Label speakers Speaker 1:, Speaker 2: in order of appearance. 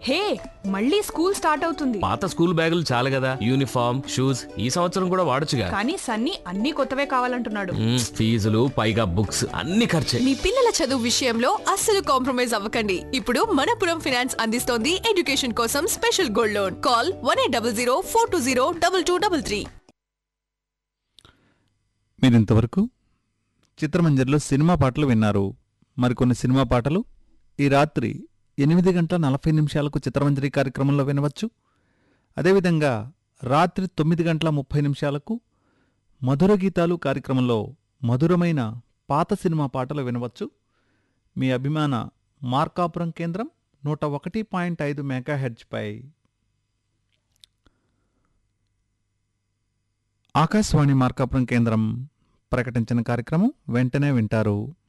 Speaker 1: హే మళ్ళీ school start అవుతుంది
Speaker 2: పాత స్కూల్ బ్యాగులు చాలు కదా యూనిఫామ్ షూస్ ఈ సంవత్సరం కూడా వాడొచ్చుగా
Speaker 1: కానీ సన్నీ అన్ని కొత్తవే కావాలంటున్నాడు
Speaker 2: మ్మ్, ఫీజులు పైగా బుక్స్ అన్ని ఖర్చే
Speaker 3: మీ పిల్లల చదువు విషయంలో అస్సలు కాంప్రమైజ్ అవ్వకండి ఇప్పుడు మనపురం ఫినాన్స్ అందిస్తోంది ఎడ్యుకేషన్ కోసం special gold loan call one eight double zero four two zero double two double three
Speaker 4: మీరు ఇంతవరకు చిత్రమంజరిలో సినిమా పాటలు విన్నారు మరికొన్ని సినిమా పాటలు ఈ రాత్రి ఎనిమిది గంటల నలభై నిమిషాలకు చిత్రమంజరి కార్యక్రమంలో వినవచ్చు అదేవిధంగా రాత్రి తొమ్మిది గంటల ముప్పై నిమిషాలకు మధుర గీతాలు కార్యక్రమంలో మధురమైన పాత సినిమా పాటలు వినవచ్చు మీ అభిమాన మార్కాపురం కేంద్రం నూట ఒకటి పాయింట్ ఐదు మెగాహెడ్జ్పై ఆకాశవాణి మార్కాపురం కేంద్రం ప్రకటించిన కార్యక్రమం వెంటనే వింటారు